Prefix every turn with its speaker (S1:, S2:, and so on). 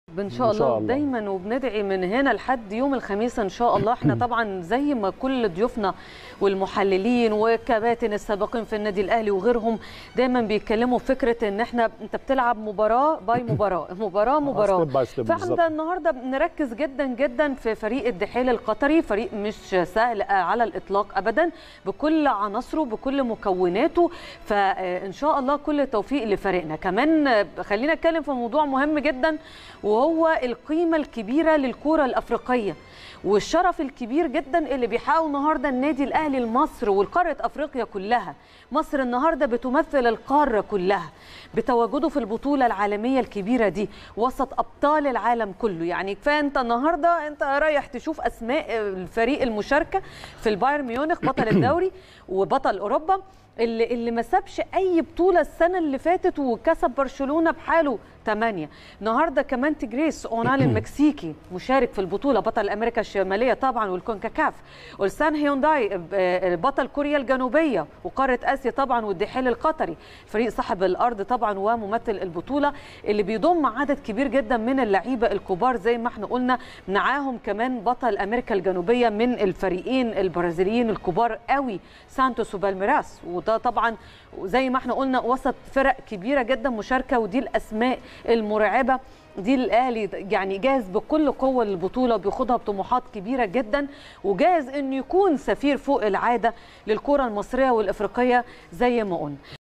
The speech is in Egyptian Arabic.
S1: ان شاء الله, الله دايما وبندعي من هنا لحد يوم الخميس ان شاء الله احنا طبعا زي ما كل ضيوفنا والمحللين والكباتن السابقين في النادي الاهلي وغيرهم دايما بيتكلموا فكره ان احنا انت بتلعب مباراه باي مباراه مباراه مباراه فاحنا النهارده بنركز جدا جدا في فريق الدحيل القطري فريق مش سهل على الاطلاق ابدا بكل عناصره بكل مكوناته فان شاء الله كل التوفيق لفريقنا كمان خلينا نتكلم في موضوع مهم جدا وهو القيمه الكبيره للكره الافريقيه والشرف الكبير جدا اللي بيحققه النهارده النادي الاهلي لمصر والقاره افريقيا كلها مصر النهارده بتمثل القاره كلها بتواجده في البطوله العالميه الكبيره دي وسط ابطال العالم كله يعني كفايه انت النهارده انت رايح تشوف اسماء الفريق المشاركه في البايرن ميونخ بطل الدوري وبطل اوروبا اللي اللي ما سابش اي بطوله السنه اللي فاتت وكسب برشلونه بحاله 8 النهارده كمان تجريس اونال المكسيكي مشارك في البطوله بطل امريكا الشماليه طبعا والكونكاكاف اولسان هيونداي بطل كوريا الجنوبيه وقاره اسيا طبعا والدحيل القطري فريق صاحب الارض طبعا وممثل البطوله اللي بيضم عدد كبير جدا من اللعيبه الكبار زي ما احنا قلنا معاهم كمان بطل امريكا الجنوبيه من الفريقين البرازيليين الكبار قوي سانتوس وبالميراس وده طبعا زي ما احنا قلنا وسط فرق كبيره جدا مشاركه ودي الاسماء المرعبه دي الاهلي يعني جاهز بكل قوه للبطوله وبياخدها بطموحات كبيره جدا وجاهز انه يكون سفير فوق العاده للكره المصريه والافريقيه زي ما قلنا